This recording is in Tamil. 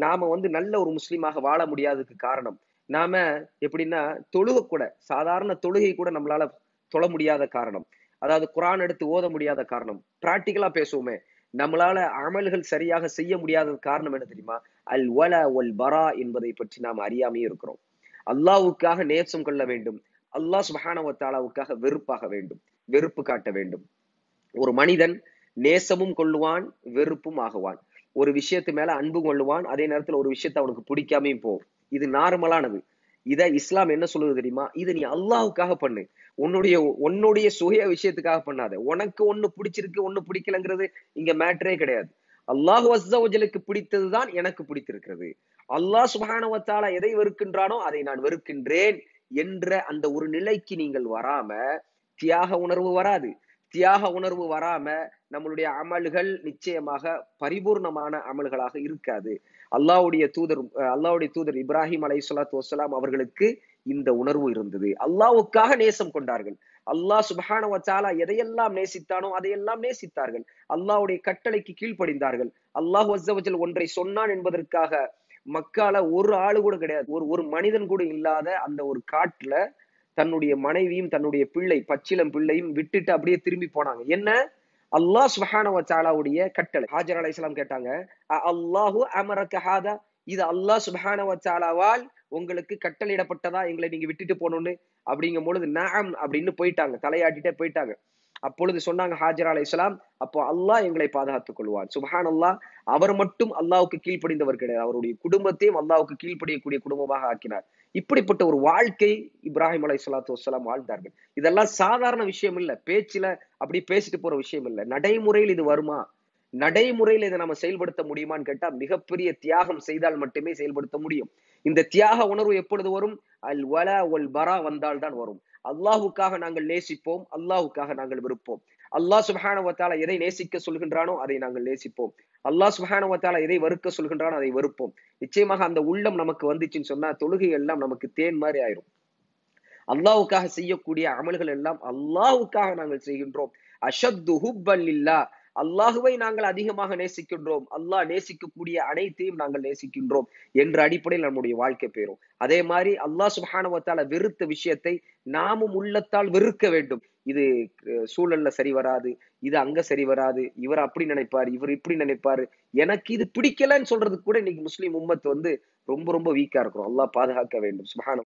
நாம வந்து நல்ல ஒரு முஸ்லீமாக வாழ முடியாததுக்கு காரணம் நாம எப்படின்னா தொழுக கூட சாதாரண தொழுகை கூட நம்மளால தொழ முடியாத காரணம் அதாவது குரான் எடுத்து ஓத முடியாத காரணம் பிராக்டிக்கலா பேசுவோமே நம்மளால அமல்கள் சரியாக செய்ய முடியாத காரணம் என்ன தெரியுமா அல் வல ஒல் பரா என்பதை பற்றி நாம் அறியாமே இருக்கிறோம் அல்லாவுக்காக நேசம் கொள்ள வேண்டும் அல்லாஹ் சுபஹானவத்தாலாவுக்காக வெறுப்பாக வேண்டும் வெறுப்பு காட்ட வேண்டும் ஒரு மனிதன் நேசமும் கொள்ளுவான் வெறுப்பும் ஆகுவான் ஒரு விஷயத்து மேல அன்பு கொள்ளுவான் அதே நேரத்துல ஒரு விஷயத்த அவனுக்கு பிடிக்காமையும் போகும் இது நார்மலானது இத இஸ்லாம் என்ன சொல்லுது தெரியுமா இது நீ அல்லாஹுக்காக பண்ணு உன்னுடைய உன்னுடைய சுய விஷயத்துக்காக பண்ணாத உனக்கு ஒண்ணு பிடிச்சிருக்கு ஒண்ணு பிடிக்கலங்கிறது இங்க மேட்டரே கிடையாது அல்லாஹு அஸ்ஸவஜலுக்கு பிடித்ததுதான் எனக்கு பிடித்திருக்கிறது அல்லாஹ் சுபஹானவத்தாலா எதை வெறுக்கின்றானோ அதை நான் வெறுக்கின்றேன் என்ற அந்த ஒரு நிலைக்கு நீங்கள் வராம தியாக உணர்வு வராது தியாக உணர்வு வராம நம்மளுடைய அமல்கள் நிச்சயமாக பரிபூர்ணமான அமல்களாக இருக்காது அல்லாவுடைய தூதர் அல்லாவுடைய தூதர் இப்ராஹிம் அலை சொல்லாத்து வசலாம் அவர்களுக்கு இந்த உணர்வு இருந்தது அல்லாவுக்காக நேசம் கொண்டார்கள் அல்லாஹ் சுபஹான வச்சாலா எதையெல்லாம் நேசித்தானோ அதையெல்லாம் நேசித்தார்கள் அல்லாவுடைய கட்டளைக்கு கீழ்ப்படிந்தார்கள் அல்லாஹ் வஜல் ஒன்றை சொன்னான் என்பதற்காக மக்கால ஒரு ஆளு கூட கிடையாது ஒரு ஒரு மனிதன் கூட இல்லாத அந்த ஒரு காட்டுல தன்னுடைய மனைவியும் தன்னுடைய பிள்ளை பச்சிலம் பிள்ளையும் விட்டுட்டு அப்படியே திரும்பி போனாங்க என்ன அல்லாஹ் சுபஹான வச்சாலாவுடைய கட்டளை ஹாஜர் அலை கேட்டாங்க அல்லாஹு அமரக்க ஹாதா இது அல்லாஹ் சுபஹான வச்சாலாவால் உங்களுக்கு கட்டளையிடப்பட்டதா எங்களை நீங்க விட்டுட்டு போகணும்னு அப்படிங்கும் பொழுது நாம் அப்படின்னு போயிட்டாங்க தலையாட்டிட்டே போயிட்டாங்க அப்பொழுது சொன்னாங்க ஹாஜர் அலை இஸ்லாம் அப்போ அல்லாஹ் எங்களை பாதுகாத்துக் கொள்வான் சுபஹான் அல்லாஹ் அவர் மட்டும் அல்லாவுக்கு கீழ்ப்படிந்தவர் கிடையாது அவருடைய குடும்பத்தையும் அல்லாவுக்கு கீழ்ப்படியக்கூடிய குடும்பமாக ஆக்கினார் இப்படிப்பட்ட ஒரு வாழ்க்கை இப்ராஹிம் அலை சலாத்து வலாம் வாழ்ந்தார்கள் இதெல்லாம் சாதாரண விஷயம் இல்ல பேச்சுல அப்படி பேசிட்டு போற விஷயம் இல்ல நடைமுறையில் இது வருமா நடைமுறையில் இதை நம்ம செயல்படுத்த முடியுமான்னு கேட்டா மிகப்பெரிய தியாகம் செய்தால் மட்டுமே செயல்படுத்த முடியும் இந்த தியாக உணர்வு எப்பொழுது வரும் அல் வல ஒல் பரா வந்தால் தான் வரும் அல்லாஹுக்காக நாங்கள் நேசிப்போம் அல்லாஹுக்காக நாங்கள் விருப்போம் அல்லாஹ் சுபஹானவத்தால எதை நேசிக்க சொல்கின்றானோ அதை நாங்கள் நேசிப்போம் அல்லாஹ் சுபஹானவத்தால எதை வெறுக்க சொல்கின்றானோ அதை வெறுப்போம் நிச்சயமாக அந்த உள்ளம் நமக்கு வந்துச்சுன்னு சொன்னா தொழுகை எல்லாம் நமக்கு தேன் மாதிரி ஆயிரும் அல்லாவுக்காக செய்யக்கூடிய அமல்கள் எல்லாம் அல்லாவுக்காக நாங்கள் செய்கின்றோம் அஷத்து ஹுப்பல் இல்லா அல்லாஹுவை நாங்கள் அதிகமாக நேசிக்கின்றோம் அல்லாஹ் நேசிக்கக்கூடிய அனைத்தையும் நாங்கள் நேசிக்கின்றோம் என்ற அடிப்படையில் நம்முடைய வாழ்க்கை பெறும் அதே மாதிரி அல்லாஹ் சுபஹானவத்தால வெறுத்த விஷயத்தை நாமும் உள்ளத்தால் வெறுக்க வேண்டும் இது சூழல்ல சரி வராது இது அங்க சரி வராது இவர் அப்படி நினைப்பாரு இவர் இப்படி நினைப்பாரு எனக்கு இது பிடிக்கலன்னு சொல்றதுக்கு கூட இன்னைக்கு முஸ்லீம் உம்மத்து வந்து ரொம்ப ரொம்ப வீக்கா இருக்கிறோம் அல்லாஹ் பாதுகாக்க வேண்டும் சுபஹான